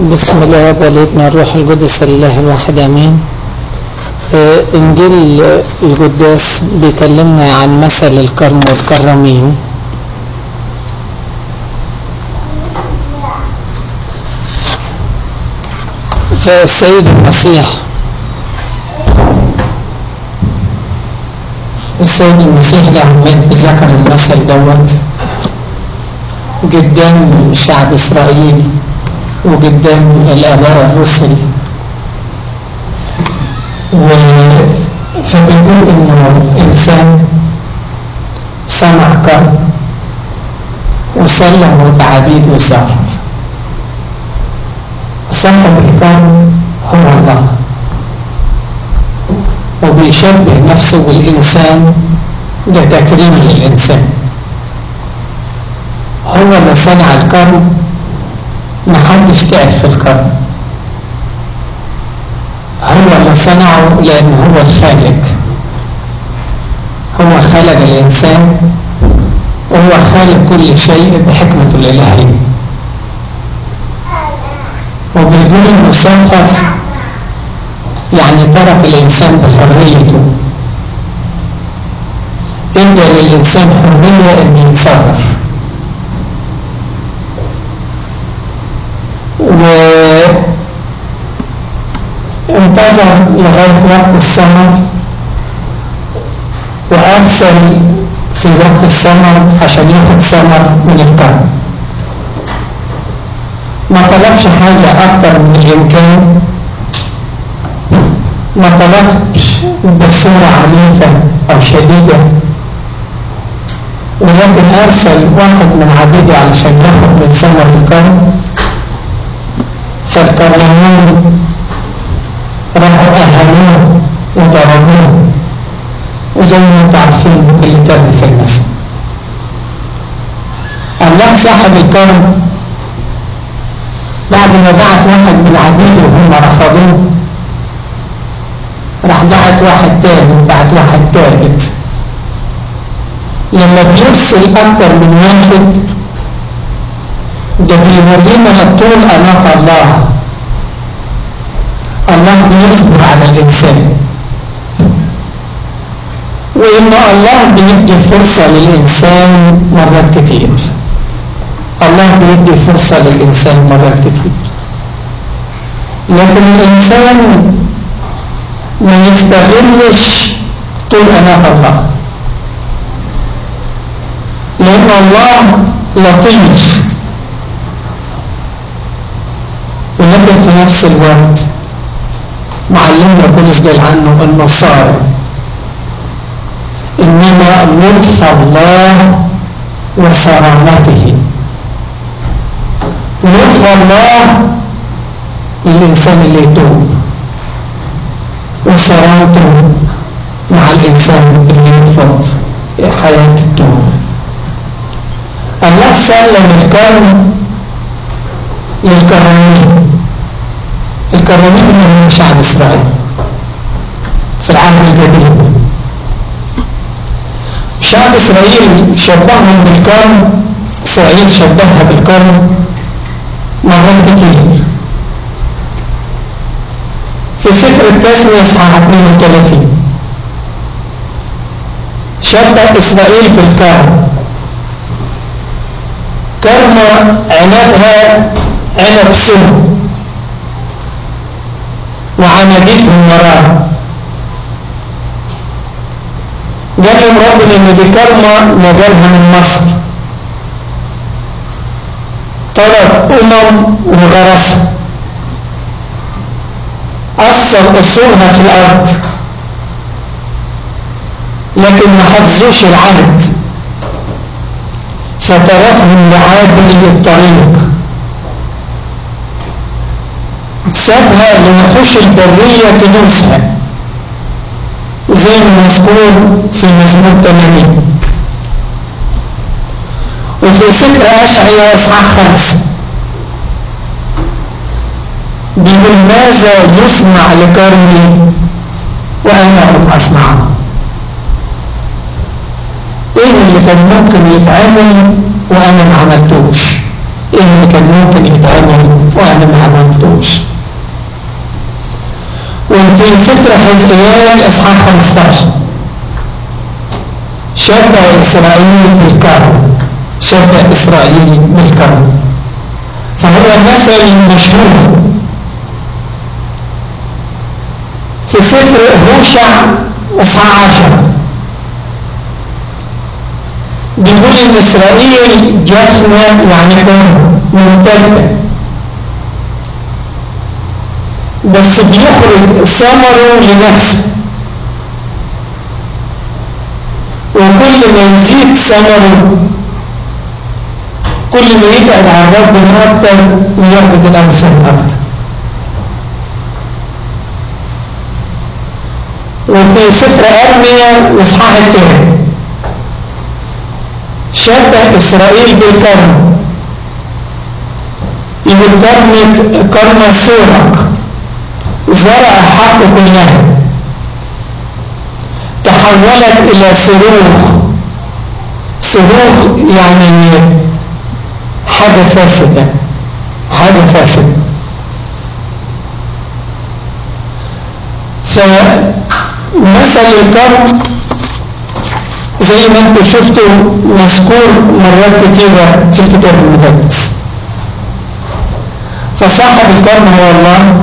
بسم الله والابن الروح القدس الله الواحد امين آه، انجيل القداس بيكلمنا عن مثل الكرم والكرمين فالسيد المسيح السيد المسيح له مجد ذكر المثل دوت قدام شعب اسرائيل وقدام الآباء الرسل و فبيقول إنه إنسان صنع كرم وسلمه كعبيد وسافر صاحب الكرم هو الله وبيشبه نفسه بالإنسان ده تكريم للإنسان هو اللي صنع الكرم محدش تعب في الكرم هو اللي صنعه لأن هو الخالق هو خلق الإنسان وهو خالق كل شيء بحكمته الإلهية وبيقول إنه سافر يعني ترك الإنسان بحريته ادى للإنسان حرية إنه يتصرف وانتظر لغاية وقت السمر وأرسل في وقت السمر عشان ياخد سمر من الكرم ما طلبش حاجة أكتر من الإمكان ما طلبش بصورة عنيفة أو شديدة ولكن أرسل واحد من عبيده علشان ياخد من ثمر الكرم فالكرمون راحوا أهلوه وضربوه وزي ما انتم عارفين اللي تم في المثل الله صاحب الكرم بعد ما بعت واحد من عبيده وهم رفضوه راح بعت واحد تاني وبعت واحد تالت لما بيرسل أكتر من واحد ده بيورينا طول أناة الله الله بيصبر على الإنسان وإن الله بيدي فرصة للإنسان مرات كتير الله بيدي فرصة للإنسان مرات كتير لكن الإنسان ما يستغلش طول أناة الله لأن الله لطيف ولكن في نفس الوقت معلمنا بولس قال عنه انه صار انما لطف الله وصرامته لطف الله للانسان اللي يتوب وصرامته مع الانسان اللي يرفض حياه التوبه الله سلم الكون للكرامين الكرامين هم شعب إسرائيل في العهد القديم شعب إسرائيل شبههم بالكرم إسرائيل شبهها بالكرم مرات كتير في سفر التسمية اصحاح 32 شبه إسرائيل بالكرم كرم عنبها عنب سم وعناديتهم وراها قال لهم ربنا ان دي كرمة نجالها من مصر طلب امم وغرسها اثر اصولها في الارض لكن ما حفظوش العهد فتركهم لعابر الطريق سابها لوحوش البرية تدوسها زي ما مذكور في مزمور 80 وفي سفر أشعياء إصحاح خمسة بيقول ماذا يصنع لكرمي وأنا لم أصنعه إيه اللي كان ممكن يتعمل وأنا ما عملتوش إيه اللي كان ممكن يتعمل وأنا ما عملتوش في سفر حزقيال اصحاح 15 شبه اسرائيل بالكرم شبه اسرائيل بالكرم فهو مثل مشهور في سفر هوشع اصحاح 10 بيقول ان اسرائيل جفنة يعني كون ممتدة بس بيخرج ثمره لنفسه وكل ما يزيد ثمره كل ما يبعد عن ربنا اكتر ويعبد الانسان اكتر وفي سفر ارميا واصحاح الثاني شبه اسرائيل بالكرم يقول كرمة كرمة سورق زرع حق كلها تحولت الى صاروخ صاروخ يعني حاجة فاسدة حاجة فاسدة فمثل الكرم زي ما انتم شفتوا مذكور مرات كتيرة في الكتاب المقدس فصاحب الكرم هو الله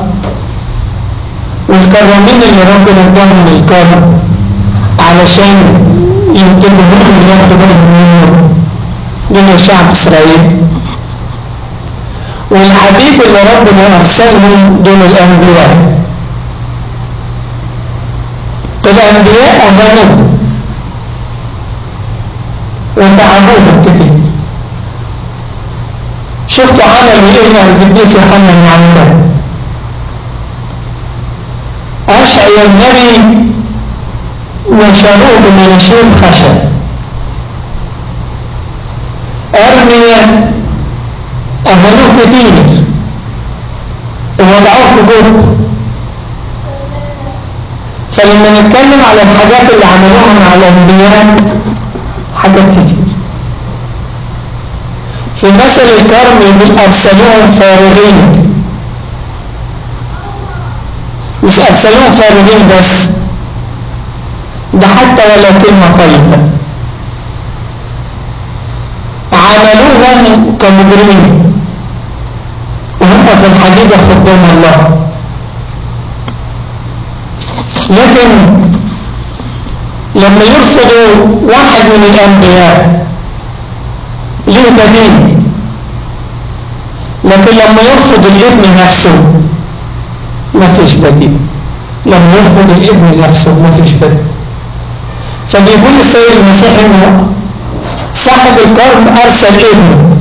والكرمين اللي ربنا اداهم الكرم علشان ينتبهوا ياخدوا بالهم منه دول شعب اسرائيل والعبيد اللي ربنا ارسلهم دول الانبياء الانبياء اهانوهم وتعبوهم كتير شفتوا عمل ايه مع القديس يوحنا المعمدان اشعيا النبي نشروه بمناشير خشب ارميا اهلوه كتير ووضعوه في جوب فلما نتكلم على الحاجات اللي عملوها مع الانبياء حاجات كتير في مثل الكرم يقول ارسلوهم فارغين مش ارسلوهم فارغين بس ده حتى ولا كلمة طيبة عملوهم كمجرمين وهم في الحقيقة خدام الله لكن لما يرفضوا واحد من الأنبياء له بديل لكن لما يرفض الابن نفسه ما فيش بديل لما يرفض الابن نفسه ما فيش بديل فبيقول السيد المسيح انه صاحب الكرم ارسل ابنه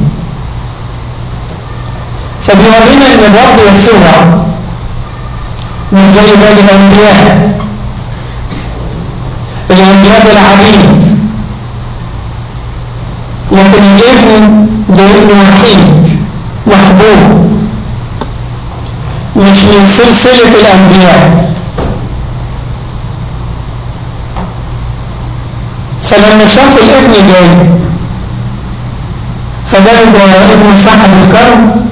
فبيورينا ان الرب يسوع مش زي باقي الانبياء الانبياء العبيد لكن الابن ده ابن وحيد محبوب مش من سلسلة الأنبياء فلما شافوا الابن جاي فقالوا ده ابن صاحب الكرم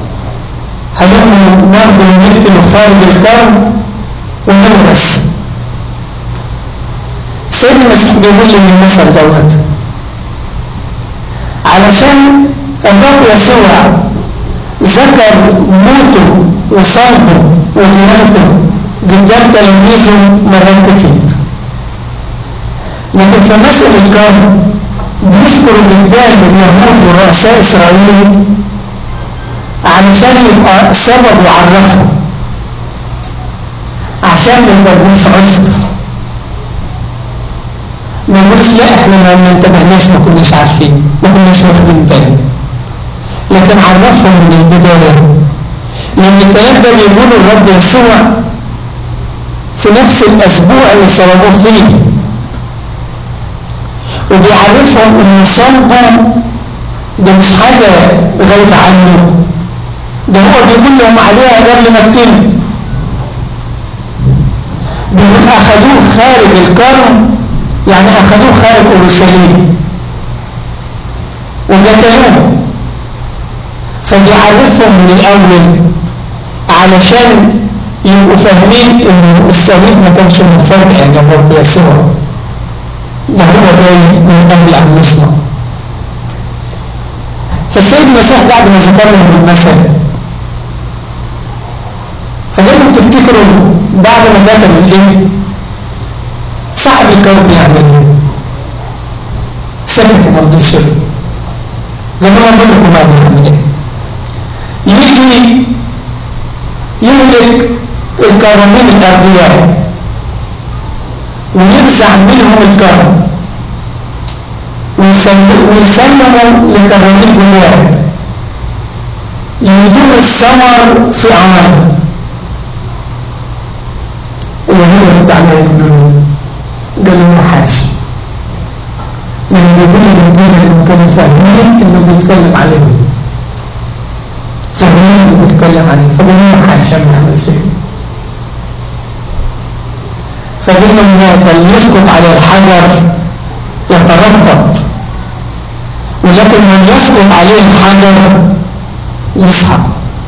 هنقوم ناخده ونقتله خارج الكرم ونورث سيد المسيح بيقول لي المثل دوت علشان الرب يسوع ذكر موته وصلبه وقيامته قدام تلاميذه مرات كتير لكن في مثل الكرم بيذكر قدام اليهود ورؤساء اسرائيل علشان يبقى سبب يعرفهم عشان ما يبقوش عذر ما نقولش لا احنا ما انتبهناش ما كناش عارفين ما كناش واخدين بالنا لكن عرفهم من البدايه لان الكلام ده بيقوله الرب يسوع في نفس الاسبوع اللي صلبوه فيه وبيعرفهم ان صلبه ده مش حاجه غايبه عنه ده هو بيقول لهم عليها قبل ما تتم بيقول اخذوه خارج الكرم يعني اخذوه خارج اورشليم وقتلوه فبيعرفهم من الاول علشان يبقوا فاهمين ان الصليب ما كانش مفاجئ ان الرب يسوع ده هو جاي من اهل عن يسمع فالسيد المسيح بعد ما ذكر لهم المثل فلما تفتكروا بعد ما مات الابن صاحب الكون بيعمل ايه؟ سكت وما رضيش يرد لما انا اقول لكم بعد يعمل ايه؟ يجي يهلك الكرمين الارضياء وينزع منهم الكرم ويسلموا لكرمين جواد يدور الثمر في عمل وهي رد عليها يقولون قالوا له حاشا لما بيقول للمدير انهم كانوا فاهمين انه بيتكلم عليهم فاهمين انه بيتكلم عليهم فقالوا له حاشا من هذا الشيء فقلنا بل يسقط على الحجر يتربط ولكن من يسقط عليه الحجر يسحق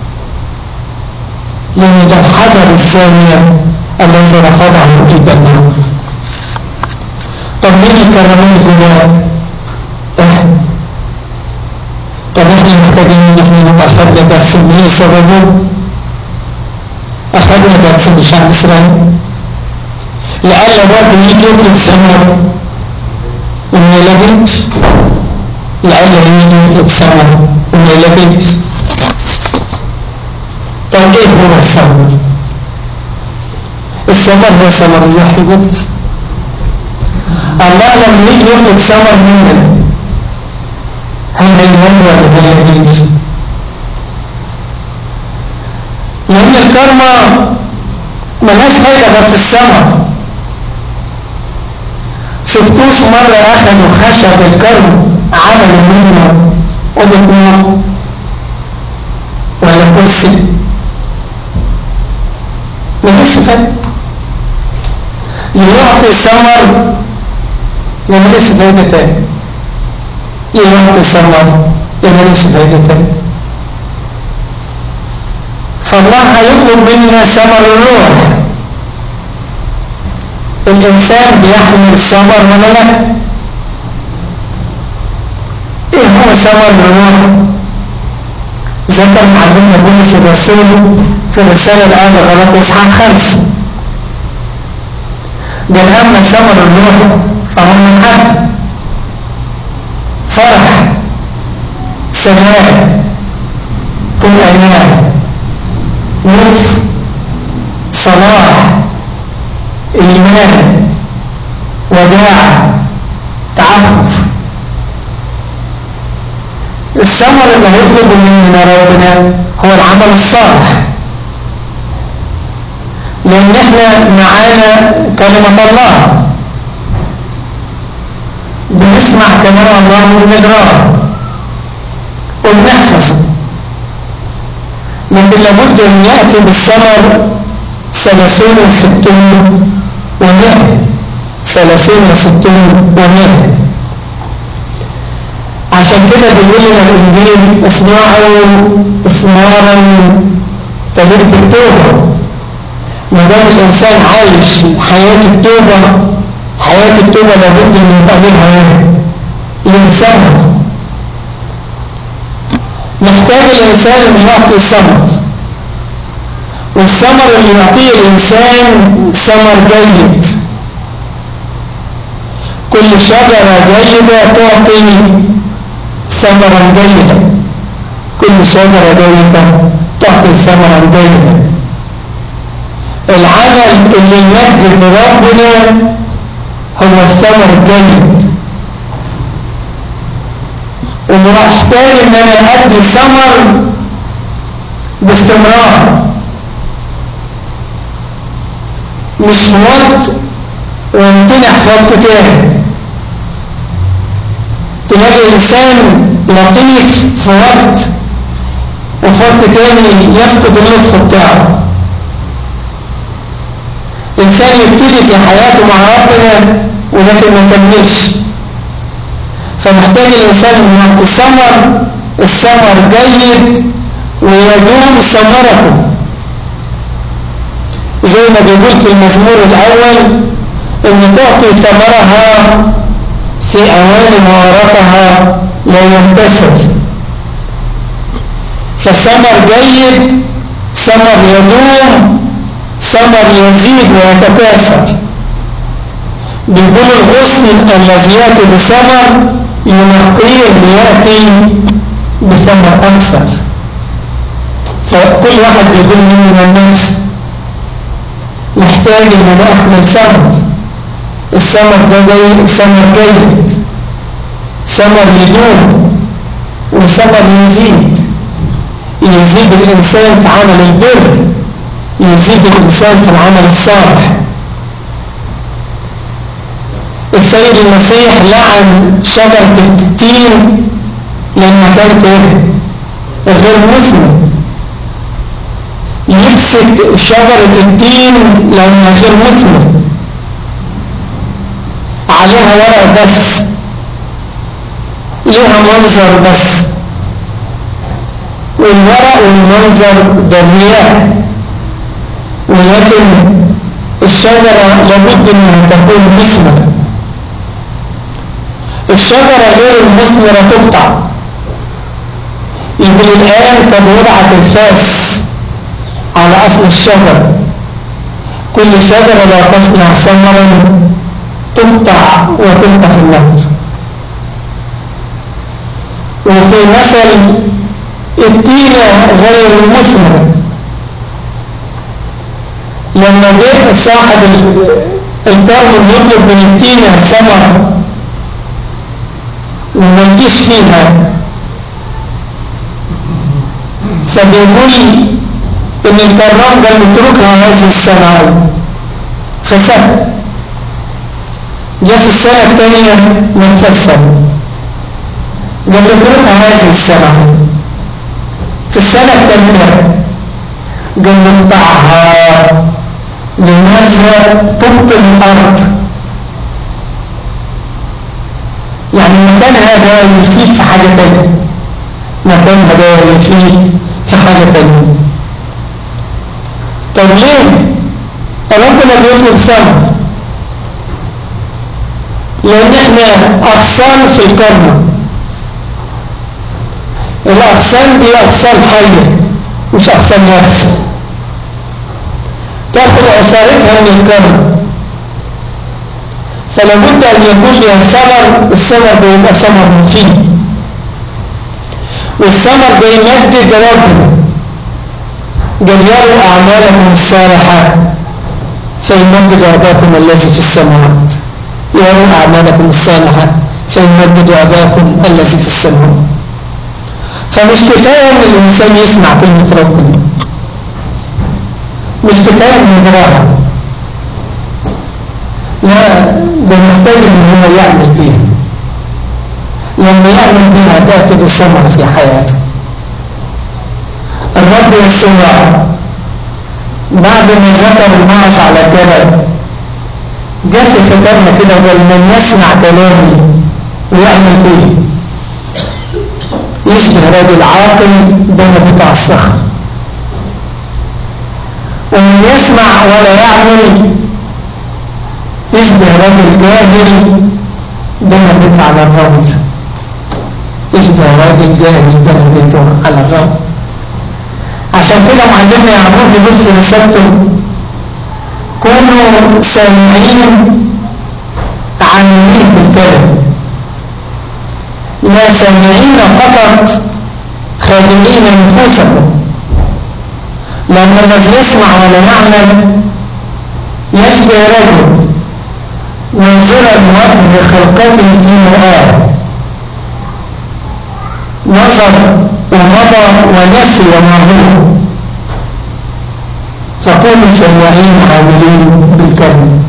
لأن ده الحجر الثانية الذي رفضه البناء طب مين الكرمين الجداد احنا طب احنا محتاجين ان احنا نبقى اخذنا درس من سببه اخذنا درس من شعب اسرائيل لألا برضه يجي يطلب ثمر وما يلاقيش لألا يجي يطلب ثمر وما يلاقيش طب ايه هو الثمر؟ الثمر هو ثمر الروح القدس الله لما يجي يطلب ثمر مننا هل هيمن ولا هيلاقيش؟ لأن الكرمة ملهاش فايدة غير في الثمر شفتوش مرة أخذوا خشب الكرم عملوا منه أوضة نور ولا كرسي ملوش فايدة يعطي ثمر ملوش فايدة تاني يعطي ثمر ملوش فايدة تاني فالله هيطلب مننا ثمر الروح الإنسان بيحمل ثمر ولا لا إيه هو ثمر الروح ذكر معلمنا بولس الرسول في الرسالة الآن غلط إصحاح خمس قال أما ثمر الروح فهو من حد فرح سلام طول أيام لطف صلاح إيمان وداع تعفف الثمر اللي هيطلب مننا ربنا هو العمل الصالح لأن احنا معانا كلمة الله بنسمع كلام الله وبنقراه وبنحفظه لكن لابد أن يأتي بالثمر ثلاثون وستون ومئة ثلاثين وستون ومئة عشان كده بيقول لنا الإنجيل اصنعوا إثمارا تليق بالتوبة ما دام الإنسان عايش حياة التوبة حياة التوبة لابد أن يبقى لها الإنسان محتاج الإنسان أن يعطي ثمر والثمر اللي يعطيه الإنسان ثمر جيد كل شجرة جيدة تعطي ثمرا جيدا كل شجرة جيدة تعطي ثمرا جيدا العمل اللي يمجد ربنا هو الثمر الجيد ومحتاج ان انا ادي ثمر باستمرار مش في وقت وامتنع في وقت تاني تلاقي انسان لطيف في وقت وفي وقت تاني يفقد اللطف بتاعه انسان يبتدي في حياته مع ربنا ولكن ما كملش فمحتاج الانسان ان يعطي الثمر الثمر جيد ويدوم ثمرته زي ما بيقول في المزمور الأول ان تعطي ثمرها في اوان ورقها لا ينتسر فثمر جيد ثمر يدوم ثمر يزيد ويتكاثر بيقول الغصن الذي ياتي بثمر ينقيه لياتي بثمر اكثر فكل واحد بيقول من النفس محتاج ان احمل ثمر الثمر ده جاي ثمر جيد ثمر يدوم وثمر يزيد يزيد الإنسان في عمل البر يزيد الإنسان في العمل الصالح السيد المسيح لعن شجرة التين لما كانت غير مثمر يبسط شجرة التين لأنها غير مثمر عليها ورق بس ليها منظر بس والورق والمنظر بالرياح ولكن الشجرة لابد انها تكون مثمرة الشجرة غير المثمرة تقطع يقول الآن قد وضعت الفاس على أصل الشجرة كل شجرة لا تصنع ثمرا تقطع وتلقى في النهر وفي مثل التينة غير المثمرة لما جاء صاحب الكرم يطلب من التينة ثمر وما يجيش فيها فبيقول ان الكرام قال اتركها هذه السنة فسهل جاء في السنة الثانية مفسر قال اتركها هذه السنة في السنة الثالثة قال اقطعها لماذا تبطل الأرض يعني المكان هذا يفيد في حاجة تانية مكان هذا يفيد في حاجة تانية طب ليه ربنا بيطلب ثمر لان احنا اغصان في الكرم الاغصان دي اغصان حية مش اغصان يابسة تاخد عصارتها من الكرم فلابد ان يكون لها ثمر الثمر بيبقى ثمر مفيد والثمر بيمدد ربنا قال يروا اعمالكم الصالحات فيمدد اباكم الذي في السماوات يروا أعمالكم الصالحة فيمدد أباكم الذي في السماء فمش كفاية أن الإنسان يسمع كلمة ربنا مش كفاية أن يقراها لا ده محتاج أن هو يعمل بيها لما يعمل بيها تأتي بالثمر في حياته الرب يسوع بعد ما ذكر المعص على الجبل جاء في ختامها كده قال من يسمع كلامي ويعمل به يشبه راجل عاقل بين بتاع الصخر ومن يسمع ولا يعمل يشبه راجل جاهل بين بيت على الرمل يشبه راجل جاهل بين بيته على الرمل عشان كده معلمنا يعقوب يقول في رسالته كونوا سامعين عاملين بالكلام لا سامعين فقط خادمين نفوسكم لأن الذي يسمع ولا يعمل يشبه رجل منظرا وجه خلقته في مرآة نظر ومضى ونسي ما هو فكونوا سماعين عاملين بالكلمة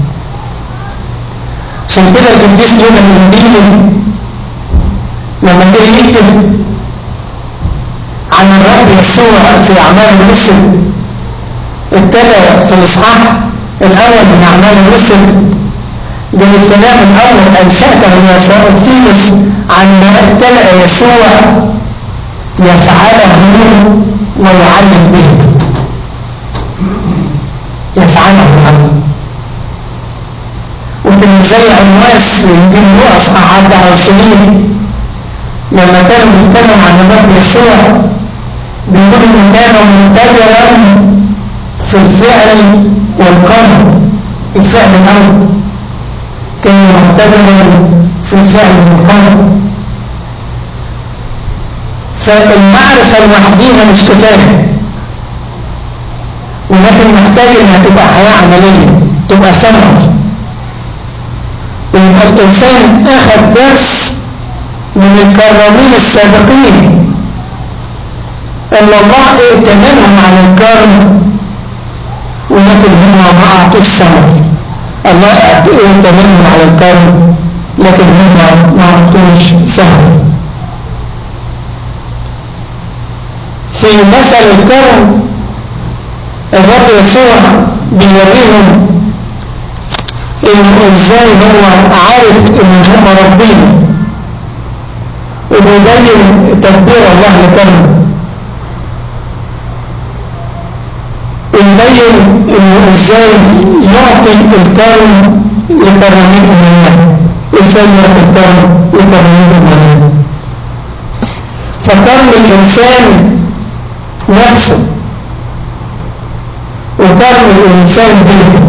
عشان كده القديس لنا الانجيلي لما تيجي يكتب عن الرب يسوع في اعمال الرسل ابتدى في الاصحاح الاول من اعمال الرسل قال الكلام الاول انشاته يا فيلس عن ما ابتدأ يسوع يفعله ويعلم به يفعل زي عمواس دي النقص أحد عشرين لما كانوا بيتكلموا عن الرب يسوع بيقول انه كان مبتدرا في الفعل والقول الفعل الأول كان مبتدرا في الفعل والقول فالمعرفة لوحديها مش كفاية ولكن محتاج انها تبقى حياة عملية تبقى ثمر ويبقى الإنسان أخذ درس من الكرامين السابقين أن الله ائتمنهم على الكرم ولكن هم ما أعطوش ثمر الله ائتمنهم على الكرم لكن هم ما أعطوش ثمر في مثل الكرم الرب يسوع بيوريهم انه ازاي هو عارف ان هم رافضين وبيبين تدبير الله لكرمه ويبين انه ازاي يعطي الكرم لكرمين امنية ازاي يعطي الكرم لكرمين امنية فكرم الانسان نفسه وكرم الإنسان بيته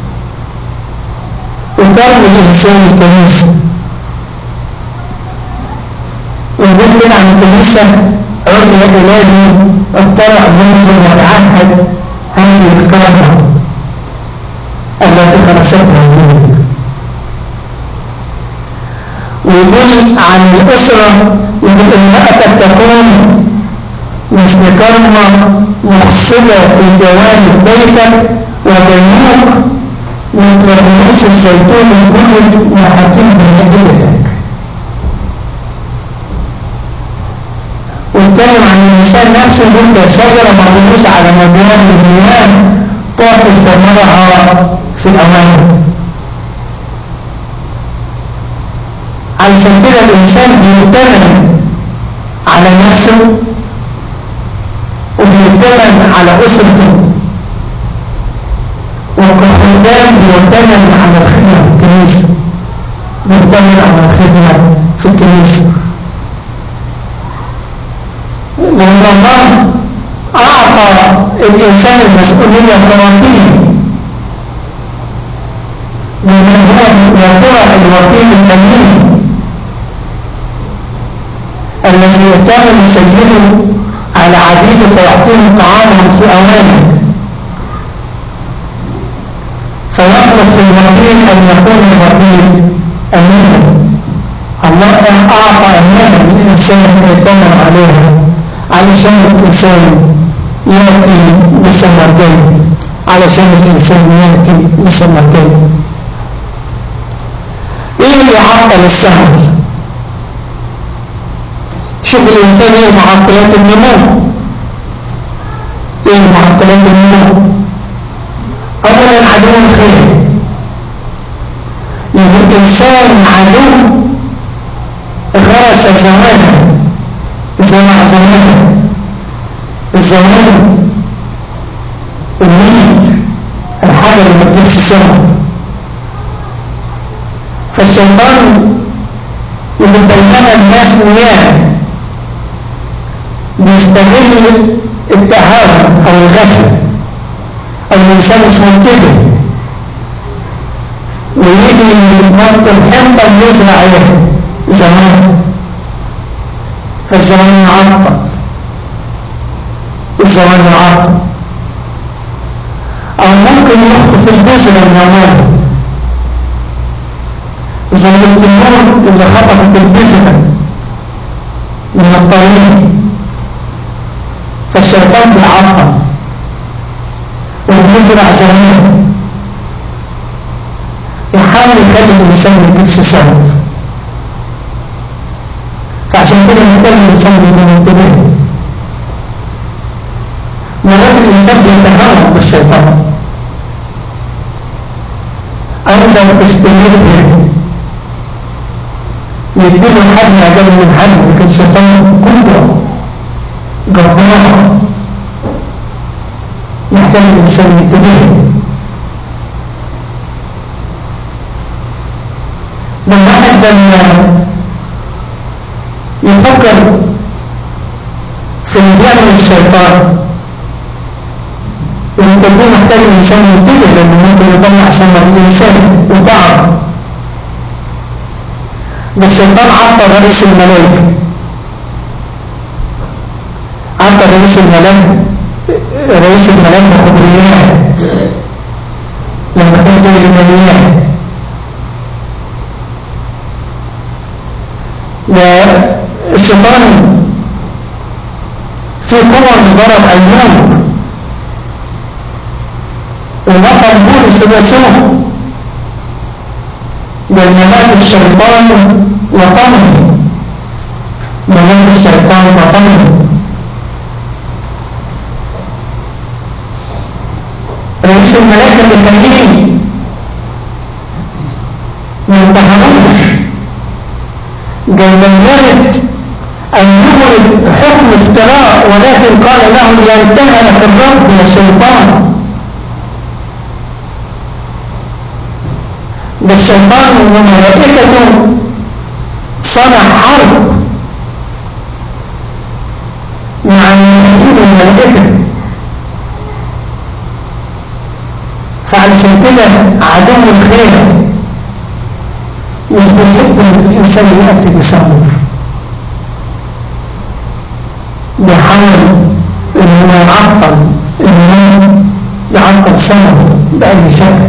وكرم الإنسان الكنيسة ونقول كده عن الكنيسة عضو إلهي اطلع منذ وتعهد هذه الكرامة التي خلصتها منك ويقول عن الأسرة يقول إنها تكون مثل كرمة مخصبة في جوانب بيتك وبينوك مثل رؤوس الزيتون الجدد وحكيم بنجدتك واتكلم عن الإنسان نفسه يقول شجرة مغروسة على مجال المياه تعطي ثمرها في الأمان علشان كده الإنسان بيتمن على نفسه وبيتمن على أسرته وكخدام بيتمن على الخدمة في الكنيسة بيتمن على الخدمة في الكنيسة لأن الله أعطى الإنسان المسؤولية كوكيل لمن هو يكون الوكيل الأمين الذي يتمن سيده على عبيده فيعطيهم طعامهم في أوانه فيطلب في الوكيل أن يكون الوكيل أمينا الله أعطى أمانة للإنسان يتمن عليها علشان الإنسان يأتي بثمر جيد علشان الإنسان يأتي بثمر جيد إيه اللي عطل الثمر شوف الإنسان ايه معطلات النمو ايه معطلات النمو أولا عدو الخير يعني الإنسان عدو غرس زمانا زرع زمانا الزمان الميت الحاجة اللي ما تجيبش ثمر فالشيطان اللي بينما الناس نيام بيستغل التهاون او الغفلة او الانسان مش منتبه ويجي وسط الحنطة يزرع ايه زمان فالزمان يعطل الزمان يعطل او ممكن يخطف البذرة النموية زي التنور اللي خطفت البذرة من الطريق فالشيطان بيعطل وبيزرع زمان يحاول يخلي الإنسان ما يجيبش سبب فعشان كده محتاج الإنسان يكون منتبه مرات الإنسان بيتهرب بالشيطان أنت استمر به يديله حد أقل من حد لكن الشيطان كله جبار يحتاج الإنسان ينتبه لما يفكر في اللي بيعمل الشيطان التدبير محتاج الإنسان ينتبه لأنه ممكن يضيع سمر الإنسان وتعب ده الشيطان عطى رئيس الملائكة عطى رئيس الملائكة رئيس الملائكة خبريات لما كان جاي لمليان والشيطان في قوة لضرب أيوب ونقل بولس الرسول والملاك الشيطان وطنه ملاك الشيطان وطنه رئيس الملائكة المخلين ما انتهروش جاي أن يولد حكم افتراء ولكن قال له ينتهلك الرب يا شيطان ده الشيطان وملائكته صنع حرب مع الملائكة والملائكة فعلشان كده عدو الخير مش بيحب الإنسان يأتي بصبر بيحاول إنه يعطل إنه يعطل سنه بأي شكل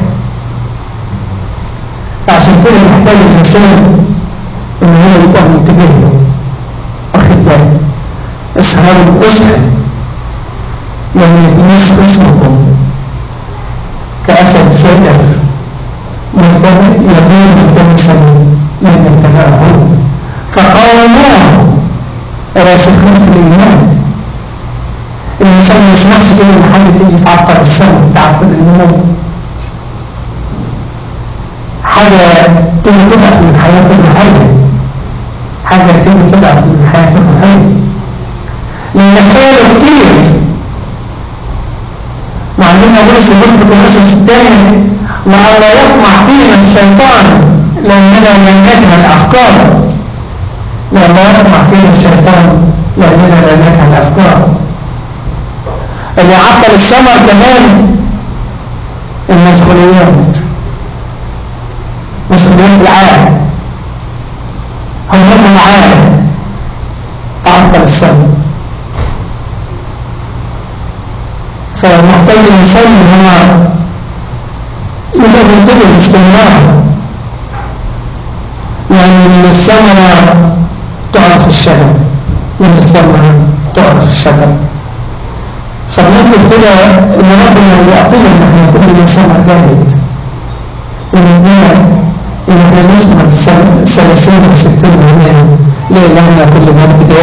فعشان كده محتاج الإنسان إن هو يبقى منتبه له واخد بالك اسهروا اسهر لأن إبليس اسمكم كأسد سائر يدور ملتمسا من ابتلاءه فقاوموه راسخين في الإيمان الإنسان ما يسمعش كده إن حد تيجي تعطل السنة تعطل النمو حاجة تيجي تضعف من حياة الحية حاجة تيجي تضعف من حياة الحية لأن خياله كتير معلمنا بولس البيت في كورنثوس الثاني وأن لا يطمع فينا الشيطان لأننا لم نجهل الأفكار لأن لا يطمع فينا الشيطان لأننا لم نجهل الأفكار اللي عطل الثمر كمان المسؤوليات مسؤوليات العالم هموم العالم تعطل الثمر فمحتاج الإنسان ان هو يبقى منتبه باستمرار يعني من الثمرة تعرف الشجر من الثمرة تعرف الشجر فبنطلب كده ان ربنا يعطينا ان احنا نكون من ثمر جامد وندينا ان احنا نسمع الثلاثين وستين مليون لإلهنا كل مجد